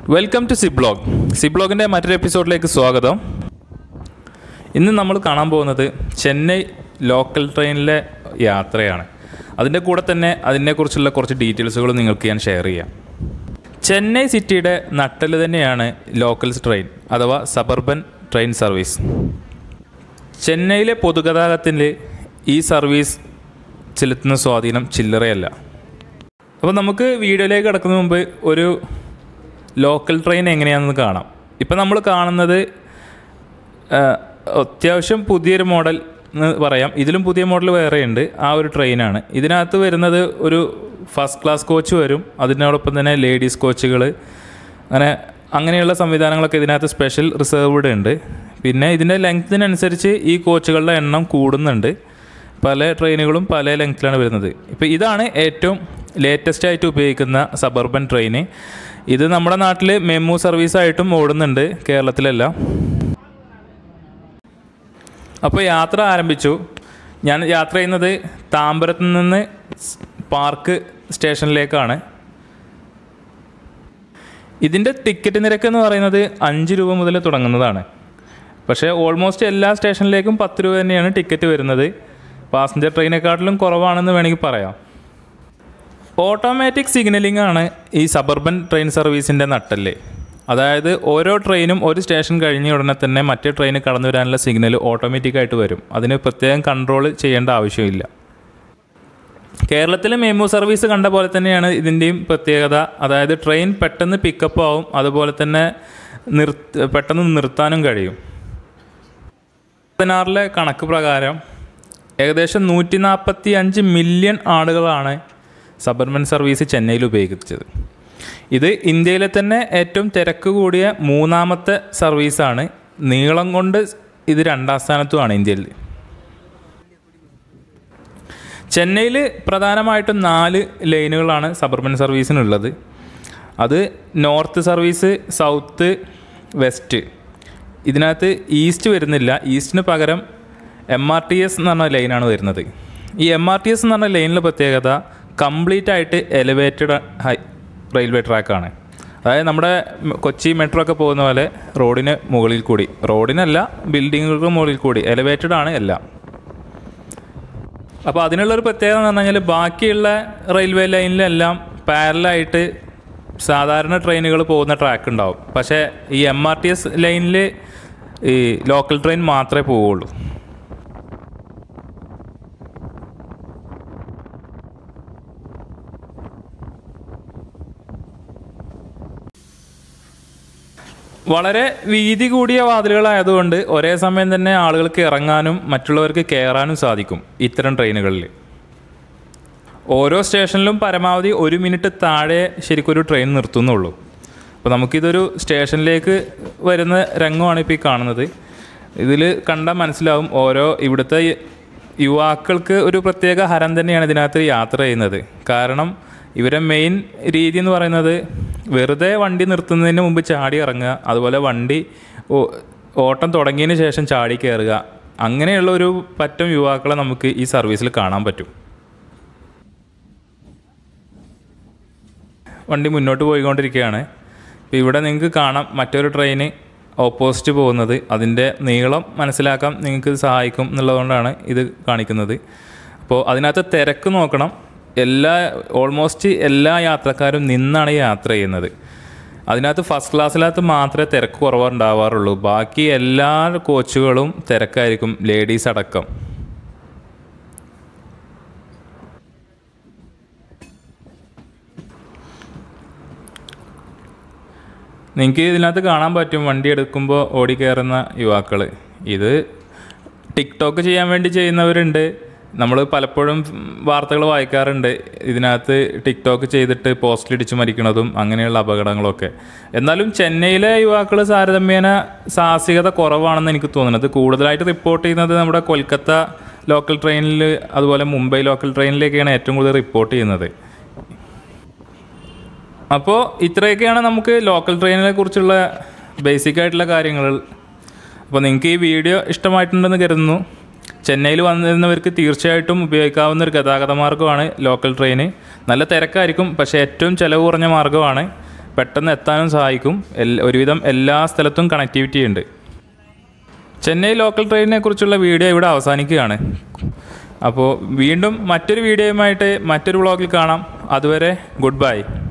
welcome to സിബ്ലോഗ് സിബ്ലോഗിൻ്റെ മറ്റൊരു എപ്പിസോഡിലേക്ക് സ്വാഗതം ഇന്ന് നമ്മൾ കാണാൻ പോകുന്നത് ചെന്നൈ ലോക്കൽ ട്രെയിനിലെ യാത്രയാണ് അതിൻ്റെ കൂടെ തന്നെ അതിനെക്കുറിച്ചുള്ള കുറച്ച് ഡീറ്റെയിൽസുകൾ നിങ്ങൾക്ക് ഞാൻ ഷെയർ ചെയ്യാം ചെന്നൈ സിറ്റിയുടെ നട്ടൽ തന്നെയാണ് ലോക്കൽസ് ട്രെയിൻ അഥവാ സബർബൻ ട്രെയിൻ സർവീസ് ചെന്നൈയിലെ പൊതുഗതാഗതത്തിൽ ഈ സർവീസ് ചെലുത്തുന്ന സ്വാധീനം ചില്ലറയല്ല അപ്പോൾ നമുക്ക് വീഡിയോയിലേക്ക് കിടക്കുന്ന മുമ്പ് ഒരു ലോക്കൽ ട്രെയിൻ എങ്ങനെയാണെന്ന് കാണാം ഇപ്പം നമ്മൾ കാണുന്നത് ആ, അത്യാവശ്യം പുതിയൊരു മോഡൽ എന്ന് പറയാം ഇതിലും പുതിയ മോഡൽ വേറെയുണ്ട് ആ ഒരു ട്രെയിനാണ് ഇതിനകത്ത് വരുന്നത് ഒരു ഫസ്റ്റ് ക്ലാസ് കോച്ച് വരും അതിനോടൊപ്പം തന്നെ ലേഡീസ് കോച്ചുകൾ അങ്ങനെ അങ്ങനെയുള്ള സംവിധാനങ്ങളൊക്കെ ഇതിനകത്ത് സ്പെഷ്യൽ റിസർവ്ഡ് ഉണ്ട് പിന്നെ ഇതിൻ്റെ ലെങ്ത്തിനനുസരിച്ച് ഈ കോച്ചുകളുടെ എണ്ണം കൂടുന്നുണ്ട് പല ട്രെയിനുകളും പല ലെങ്ത്തിലാണ് വരുന്നത് ഇപ്പോൾ ഇതാണ് ഏറ്റവും ലേറ്റസ്റ്റ് ആയിട്ട് ഉപയോഗിക്കുന്ന സബർബൻ ട്രെയിന് ഇത് നമ്മുടെ നാട്ടിൽ മെമു സർവീസായിട്ടും ഓടുന്നുണ്ട് കേരളത്തിലല്ല അപ്പോൾ യാത്ര ആരംഭിച്ചു ഞാൻ യാത്ര ചെയ്യുന്നത് താമ്പരത്ത് നിന്ന് സ് പാർക്ക് സ്റ്റേഷനിലേക്കാണ് ഇതിൻ്റെ ടിക്കറ്റ് നിരക്ക് എന്ന് പറയുന്നത് അഞ്ച് രൂപ മുതൽ തുടങ്ങുന്നതാണ് പക്ഷേ ഓൾമോസ്റ്റ് എല്ലാ സ്റ്റേഷനിലേക്കും പത്ത് രൂപ തന്നെയാണ് ടിക്കറ്റ് വരുന്നത് പാസഞ്ചർ ട്രെയിനെക്കാട്ടിലും കുറവാണെന്ന് വേണമെങ്കിൽ പറയാം ഓട്ടോമാറ്റിക് സിഗ്നലിംഗ് ആണ് ഈ സബർബൻ ട്രെയിൻ സർവീസിൻ്റെ നട്ടല് അതായത് ഓരോ ട്രെയിനും ഒരു സ്റ്റേഷൻ കഴിഞ്ഞ ഉടനെ തന്നെ മറ്റേ ട്രെയിൻ കടന്നു വരാനുള്ള സിഗ്നൽ ഓട്ടോമാറ്റിക്കായിട്ട് വരും അതിന് പ്രത്യേകം കൺട്രോൾ ചെയ്യേണ്ട ആവശ്യമില്ല കേരളത്തിലെ മെമു സർവീസ് കണ്ട പോലെ തന്നെയാണ് ഇതിൻ്റെയും പ്രത്യേകത അതായത് ട്രെയിൻ പെട്ടെന്ന് പിക്കപ്പ് ആവും അതുപോലെ തന്നെ നിർ പെട്ടെന്ന് നിർത്താനും കഴിയും പതിനാറിലെ കണക്ക് പ്രകാരം ഏകദേശം നൂറ്റി നാൽപ്പത്തി അഞ്ച് മില്യൺ ആളുകളാണ് സബർബൻ സർവീസ് ചെന്നൈയിൽ ഉപയോഗിച്ചത് ഇത് ഇന്ത്യയിലെ തന്നെ ഏറ്റവും തിരക്ക് കൂടിയ മൂന്നാമത്തെ സർവീസാണ് നീളം കൊണ്ട് ഇത് രണ്ടാം സ്ഥാനത്തുമാണ് ഇന്ത്യയിൽ ചെന്നൈയിൽ പ്രധാനമായിട്ടും നാല് ലൈനുകളാണ് സബർബൻ സർവീസിനുള്ളത് അത് നോർത്ത് സർവീസ് സൗത്ത് വെസ്റ്റ് ഇതിനകത്ത് ഈസ്റ്റ് വരുന്നില്ല ഈസ്റ്റിന് പകരം എം ആർ ടി എസ് എന്ന് പറഞ്ഞ ലൈനാണ് വരുന്നത് ഈ എം ആർ ടി എസ് എന്ന് പറഞ്ഞ ലൈനിലെ പ്രത്യേകത കംപ്ലീറ്റ് ആയിട്ട് എലിവേറ്റഡ് ഹൈ റെയിൽവേ ട്രാക്കാണ് അതായത് നമ്മുടെ മ- കൊച്ചി മെട്രോ ഒക്കെ പോകുന്ന പോലെ റോഡിന് മുകളിൽ കൂടി റോഡിനല്ല ബിൽഡിങ്ങുകൾക്ക് മുകളിൽ കൂടി എലിവേറ്റഡ് ആണ് എല്ലാം അപ്പോൾ അതിനുള്ളൊരു പ്രത്യേകത എന്ന് പറഞ്ഞു കഴിഞ്ഞാൽ ബാക്കിയുള്ള റെയിൽവേ ലൈനിലെല്ലാം പാരലായിട്ട് സാധാരണ ട്രെയിനുകൾ പോകുന്ന ട്രാക്ക് ഉണ്ടാവും പക്ഷേ ഈ എം ആർ ടി എസ് ലൈനിൽ ഈ ലോക്കൽ ട്രെയിൻ മാത്രമേ പോവുള്ളൂ വളരെ വീതി കൂടിയ വാതിലുകളായതുകൊണ്ട് ഒരേ സമയം തന്നെ ആളുകൾക്ക് ഇറങ്ങാനും മറ്റുള്ളവർക്ക് കയറാനും സാധിക്കും ഇത്തരം ട്രെയിനുകളിൽ ഓരോ സ്റ്റേഷനിലും പരമാവധി ഒരു മിനിറ്റ് താഴെ ശരിക്കൊരു ട്രെയിൻ നിർത്തുന്നുള്ളൂ അപ്പോൾ നമുക്കിതൊരു സ്റ്റേഷനിലേക്ക് വരുന്ന രംഗമാണ് ഇപ്പോൾ ഈ കാണുന്നത് ഇതിൽ കണ്ടാൽ മനസ്സിലാവും ഓരോ ഇവിടുത്തെ യുവാക്കൾക്ക് ഒരു പ്രത്യേക ഹരം തന്നെയാണ് ഇതിനകത്ത് യാത്ര ചെയ്യുന്നത് കാരണം ഇവരെ മെയിൻ രീതി എന്ന് പറയുന്നത് വെറുതെ വണ്ടി നിർത്തുന്നതിന് മുമ്പ് ചാടി ഇറങ്ങുക അതുപോലെ വണ്ടി ഓ- ഓട്ടം തുടങ്ങിയതിന് ശേഷം ചാടി കയറുക അങ്ങനെയുള്ള ഒരു പറ്റം യുവാക്കളെ നമുക്ക് ഈ സർവീസിൽ കാണാൻ പറ്റും വണ്ടി മുന്നോട്ട് പോയിക്കൊണ്ടിരിക്കുകയാണ് ഇപ്പോൾ ഇവിടെ നിങ്ങൾക്ക് കാണാം മറ്റൊരു ട്രെയിന് ഓപ്പോസിറ്റ് പോകുന്നത് അതിൻ്റെ നീളം മനസ്സിലാക്കാൻ നിങ്ങൾക്ക് ഇത് സഹായിക്കും എന്നുള്ളതുകൊണ്ടാണ് ഇത് കാണിക്കുന്നത് അപ്പോൾ അതിനകത്ത് തിരക്ക് നോക്കണം എല്ലാ ഓൾമോസ്റ്റ് എല്ലാ യാത്രക്കാരും നിന്നാണ് ഈ യാത്ര ചെയ്യുന്നത് അതിനകത്ത് ഫസ്റ്റ് ക്ലാസ്സിനകത്ത് മാത്രമേ തിരക്ക് കുറവുണ്ടാവാറുള്ളൂ ബാക്കി എല്ലാ കോച്ചുകളും തിരക്കായിരിക്കും ലേഡീസ് അടക്കം നിങ്ങൾക്ക് ഇതിനകത്ത് കാണാൻ പറ്റും വണ്ടി എടുക്കുമ്പോൾ ഓടി കയറുന്ന യുവാക്കൾ ഇത് ടിക്ടോക്ക് ചെയ്യാൻ വേണ്ടി ചെയ്യുന്നവരുണ്ട് നമ്മൾ പലപ്പോഴും വാർത്തകൾ വായിക്കാറുണ്ട് ഇതിനകത്ത് ടിക്ടോക്ക് ചെയ്തിട്ട് പോസ്റ്റിലിടിച്ച് മരിക്കുന്നതും അങ്ങനെയുള്ള അപകടങ്ങളൊക്കെ എന്നാലും ചെന്നൈയിലെ യുവാക്കൾ താരതമ്യേന സാഹസികത കുറവാണെന്ന് എനിക്ക് തോന്നുന്നത് കൂടുതലായിട്ട് റിപ്പോർട്ട് ചെയ്യുന്നത് നമ്മുടെ കൊൽക്കത്ത ലോക്കൽ ട്രെയിനിൽ അതുപോലെ മുംബൈ ലോക്കൽ ട്രെയിനിലേക്കാണ് ഏറ്റവും കൂടുതൽ റിപ്പോർട്ട് ചെയ്യുന്നത് അപ്പോൾ ഇത്രയൊക്കെയാണ് നമുക്ക് ലോക്കൽ ട്രെയിനിനെ കുറിച്ചുള്ള ബേസിക് ആയിട്ടുള്ള കാര്യങ്ങൾ അപ്പോൾ നിങ്ങൾക്ക് ഈ വീഡിയോ ഇഷ്ടമായിട്ടുണ്ടെന്ന് കരുതുന്നു ചെന്നൈയിൽ വന്നിരുന്നവർക്ക് തീർച്ചയായിട്ടും ഉപയോഗിക്കാവുന്ന ഒരു ഗതാഗത മാർഗ്ഗമാണ് ലോക്കൽ ട്രെയിന് നല്ല തിരക്കായിരിക്കും പക്ഷേ ഏറ്റവും ചിലവ് കുറഞ്ഞ മാർഗ്ഗമാണ് പെട്ടെന്ന് എത്താനും സഹായിക്കും എൽ- ഒരുവിധം എല്ലാ സ്ഥലത്തും കണക്ടിവിറ്റി ഉണ്ട് ചെന്നൈ ലോക്കൽ ട്രെയിനിനെ കുറിച്ചുള്ള വീഡിയോ ഇവിടെ അവസാനിക്കുകയാണ് അപ്പോൾ വീണ്ടും മറ്റൊരു വീഡിയോയുമായിട്ട് മറ്റൊരു വ്ളോഗിൽ കാണാം അതുവരെ ഗുഡ് ബൈ